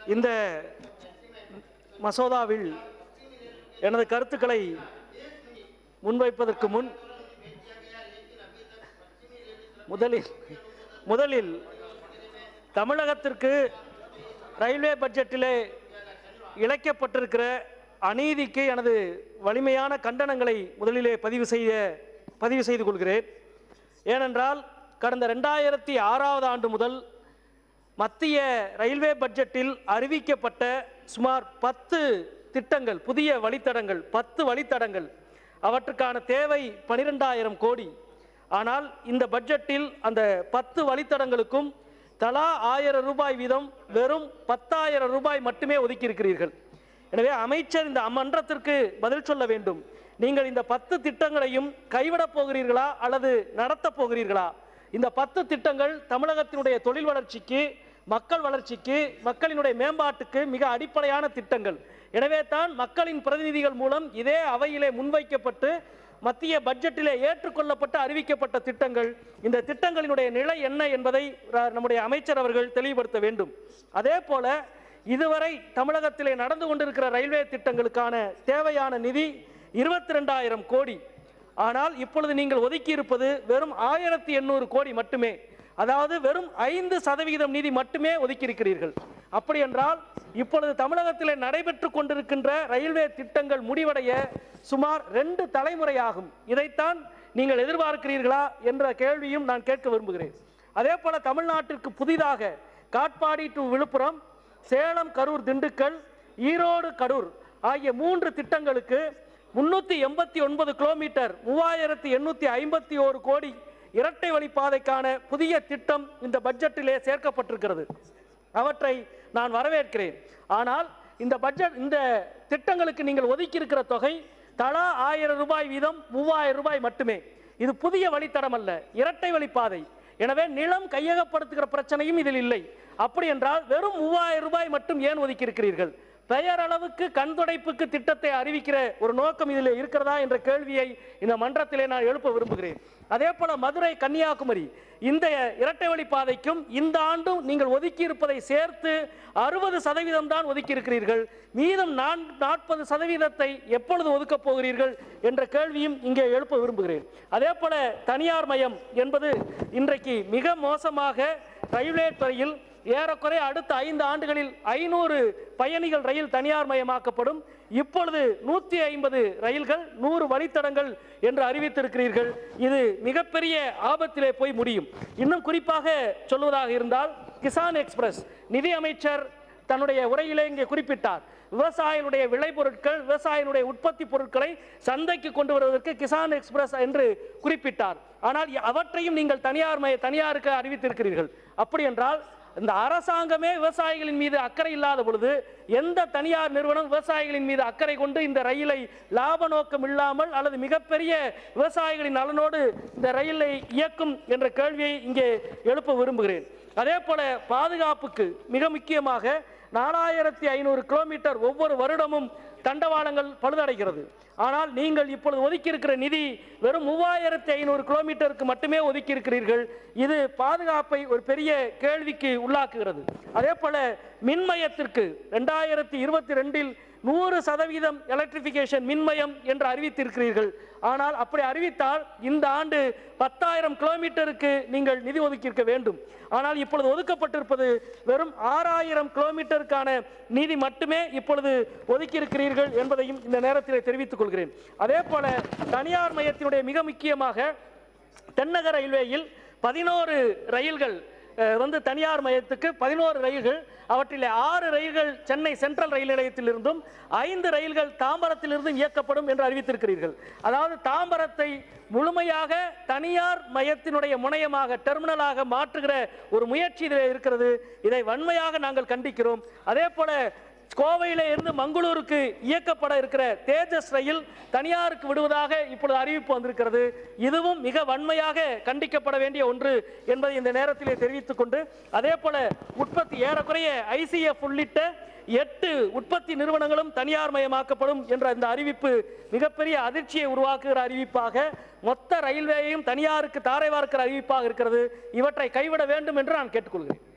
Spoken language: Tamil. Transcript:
இந்த மசோதாவில் எனது கருத்துக்களை முன்வைப்பதற்கு முன் முதலில் முதலில் தமிழகத்திற்கு ரயில்வே பட்ஜெட்டிலே இழைக்கப்பட்டிருக்கிற அநீதிக்கு எனது வலிமையான கண்டனங்களை முதலிலே பதிவு செய்ய பதிவு செய்து கொள்கிறேன் ஏனென்றால் கடந்த ரெண்டாயிரத்தி ஆறாவது ஆண்டு முதல் மத்திய ரயில்வே பட்ஜெட்டில் அறிவிக்கப்பட்ட சுமார் பத்து திட்டங்கள் புதிய வழித்தடங்கள் பத்து வழித்தடங்கள் அவற்றுக்கான தேவை பனிரெண்டாயிரம் கோடி ஆனால் இந்த பட்ஜெட்டில் அந்த பத்து வழித்தடங்களுக்கும் தலா ஆயிரம் ரூபாய் வீதம் வெறும் பத்தாயிரம் ரூபாய் மட்டுமே ஒதுக்கியிருக்கிறீர்கள் எனவே அமைச்சர் இந்த மன்றத்திற்கு பதில் சொல்ல வேண்டும் நீங்கள் இந்த பத்து திட்டங்களையும் கைவிடப் போகிறீர்களா அல்லது நடத்தப் போகிறீர்களா இந்த பத்து திட்டங்கள் தமிழகத்தினுடைய தொழில் வளர்ச்சிக்கு மக்கள் வளர்ச்சிக்கு மக்களினுடைய மேம்பாட்டுக்கு மிக அடிப்படையான திட்டங்கள் எனவே தான் மக்களின் பிரதிநிதிகள் மூலம் இதே அவையிலே முன்வைக்கப்பட்டு மத்திய பட்ஜெட்டிலே ஏற்றுக்கொள்ளப்பட்டு அறிவிக்கப்பட்ட திட்டங்கள் இந்த திட்டங்களினுடைய நிலை என்ன என்பதை ர- நம்முடைய அமைச்சர் அவர்கள் தெளிவுபடுத்த வேண்டும் அதே போல இதுவரை தமிழகத்திலே நடந்து கொண்டிருக்கிற ரயில்வே திட்டங்களுக்கான தேவையான நிதி இருபத்தி ரெண்டாயிரம் கோடி ஆனால் இப்பொழுது நீங்கள் ஒதுக்கி இருப்பது வெறும் ஆயிரத்தி எண்ணூறு கோடி மட்டுமே அதாவது வெறும் ஐந்து சதவிகிதம் நிதி மட்டுமே ஒதுக்கியிருக்கிறீர்கள் அப்படி என்றால் இப்பொழுது தமிழகத்திலே நடைபெற்று கொண்டிருக்கின்ற ரயில்வே திட்டங்கள் முடிவடைய சுமார் ரெண்டு தலைமுறையாகும் இதைத்தான் நீங்கள் எதிர்பார்க்கிறீர்களா என்ற கேள்வியும் நான் கேட்க விரும்புகிறேன் அதே போல தமிழ்நாட்டிற்கு புதிதாக காட்பாடி டு விழுப்புரம் சேலம் கரூர் திண்டுக்கல் ஈரோடு கடூர் ஆகிய மூன்று திட்டங்களுக்கு முன்னூற்றி எண்பத்தி ஒன்பது கிலோமீட்டர் மூவாயிரத்தி எண்ணூற்றி ஐம்பத்தி ஓரு கோடி இரட்டை வழிப்பாதைக்கான புதிய திட்டம் இந்த பட்ஜெட்டிலே சேர்க்கப்பட்டிருக்கிறது அவற்றை நான் வரவேற்கிறேன் ஆனால் இந்த பட்ஜெட் இந்த திட்டங்களுக்கு நீங்கள் ஒதுக்கி இருக்கிற தொகை தலா ஆயிரம் ரூபாய் வீதம் மூவாயிரம் ரூபாய் மட்டுமே இது புதிய வழித்தடம் அல்ல இரட்டை வழிப்பாதை எனவே நிலம் கையகப்படுத்துகிற பிரச்சனையும் இதில் இல்லை அப்படி என்றால் வெறும் மூவாயிரம் ரூபாய் மட்டும் ஏன் ஒதுக்கி இருக்கிறீர்கள் பெயரளவுக்கு கண் துடைப்புக்கு திட்டத்தை அறிவிக்கிற ஒரு நோக்கம் இதில் இருக்கிறதா என்ற கேள்வியை இந்த மன்றத்திலே நான் எழுப்ப விரும்புகிறேன் அதே போல மதுரை கன்னியாகுமரி இந்த இரட்டை வழி பாதைக்கும் இந்த ஆண்டும் நீங்கள் ஒதுக்கி இருப்பதை சேர்த்து அறுபது சதவீதம் தான் ஒதுக்கி இருக்கிறீர்கள் மீதம் நான் நாற்பது சதவீதத்தை எப்பொழுது ஒதுக்கப் போகிறீர்கள் என்ற கேள்வியும் இங்கே எழுப்ப விரும்புகிறேன் அதே போல தனியார் மயம் என்பது இன்றைக்கு மிக மோசமாக ரயில்வே துறையில் ஏறக்குறைய அடுத்த ஐந்து ஆண்டுகளில் ஐநூறு பயணிகள் ரயில் தனியார் மயமாக்கப்படும் இப்பொழுது நூற்றி ஐம்பது ரயில்கள் நூறு வழித்தடங்கள் என்று அறிவித்திருக்கிறீர்கள் இது மிகப்பெரிய ஆபத்திலே போய் முடியும் இன்னும் குறிப்பாக சொல்வதாக இருந்தால் கிசான் எக்ஸ்பிரஸ் நிதி அமைச்சர் தன்னுடைய உரையிலே இங்கே குறிப்பிட்டார் விவசாயிகளுடைய விளைபொருட்கள் விவசாயிகளுடைய உற்பத்தி பொருட்களை சந்தைக்கு கொண்டு வருவதற்கு கிசான் எக்ஸ்பிரஸ் என்று குறிப்பிட்டார் ஆனால் அவற்றையும் நீங்கள் தனியார் மய தனியாருக்கு அறிவித்திருக்கிறீர்கள் அப்படி என்றால் இந்த அரசாங்கமே விவசாயிகளின் மீது அக்கறை இல்லாத பொழுது எந்த தனியார் நிறுவனம் விவசாயிகளின் மீது அக்கறை கொண்டு இந்த ரயிலை லாப நோக்கம் இல்லாமல் அல்லது மிகப்பெரிய விவசாயிகளின் நலனோடு இந்த ரயிலை இயக்கும் என்ற கேள்வியை இங்கே எழுப்ப விரும்புகிறேன் அதே போல பாதுகாப்புக்கு மிக முக்கியமாக நாலாயிரத்தி ஐநூறு கிலோமீட்டர் ஒவ்வொரு வருடமும் தண்டவாளங்கள் பழுதடைகிறது ஆனால் நீங்கள் இப்பொழுது ஒதுக்கி இருக்கிற நிதி வெறும் மூவாயிரத்தி ஐநூறு கிலோமீட்டருக்கு மட்டுமே ஒதுக்கி இருக்கிறீர்கள் இது பாதுகாப்பை ஒரு பெரிய கேள்விக்கு உள்ளாக்குகிறது அதே போல மின்மயத்திற்கு ரெண்டாயிரத்தி இருபத்தி ரெண்டில் நூறு சதவீதம் எலக்ட்ரிஃபிகேஷன் மின்மயம் என்று அறிவித்திருக்கிறீர்கள் ஆனால் அப்படி அறிவித்தால் இந்த ஆண்டு பத்தாயிரம் கிலோமீட்டருக்கு நீங்கள் நிதி ஒதுக்கியிருக்க வேண்டும் ஆனால் இப்பொழுது ஒதுக்கப்பட்டிருப்பது வெறும் ஆறாயிரம் கிலோமீட்டருக்கான நிதி மட்டுமே இப்பொழுது ஒதுக்கியிருக்கிறீர்கள் என்பதையும் இந்த நேரத்தில் தெரிவித்துக் கொள்கிறேன் அதே போல தனியார் மையத்தினுடைய மிக முக்கியமாக தென்னக ரயில்வேயில் பதினோரு ரயில்கள் அஹ், வந்து தனியார் மையத்துக்கு பதினோரு ரயில்கள் அவற்றில் ஆறு ரயில்கள் சென்னை சென்ட்ரல் ரயில் நிலையத்திலிருந்தும் ஐந்து ரயில்கள் தாம்பரத்திலிருந்தும் இயக்கப்படும் என்று அறிவித்திருக்கிறீர்கள் அதாவது தாம்பரத்தை முழுமையாக தனியார் மையத்தினுடைய முனையமாக டெர்மினலாக மாற்றுகிற ஒரு முயற்சி இதில் இருக்கிறது இதை வன்மையாக நாங்கள் கண்டிக்கிறோம் அதே போல கோவையில இருந்து மங்களூருக்கு இயக்கப்பட இருக்கிற தேஜஸ் ரயில் தனியாருக்கு விடுவதாக இப்பொழுது அறிவிப்பு வந்திருக்கிறது இதுவும் மிக வன்மையாக கண்டிக்கப்பட வேண்டிய ஒன்று என்பதை இந்த நேரத்திலே தெரிவித்துக் கொண்டு அதே போல உற்பத்தி ஏறக்குறைய ஐசிஎஃப் உள்ளிட்ட எட்டு உற்பத்தி நிறுவனங்களும் தனியார் மயமாக்கப்படும் என்ற இந்த அறிவிப்பு மிகப்பெரிய அதிர்ச்சியை உருவாக்குகிற அறிவிப்பாக மொத்த ரயில்வேயையும் தனியாருக்கு தாரை வார்க்கிற அறிவிப்பாக இருக்கிறது இவற்றை கைவிட வேண்டும் என்று நான் கேட்டுக்கொள்கிறேன்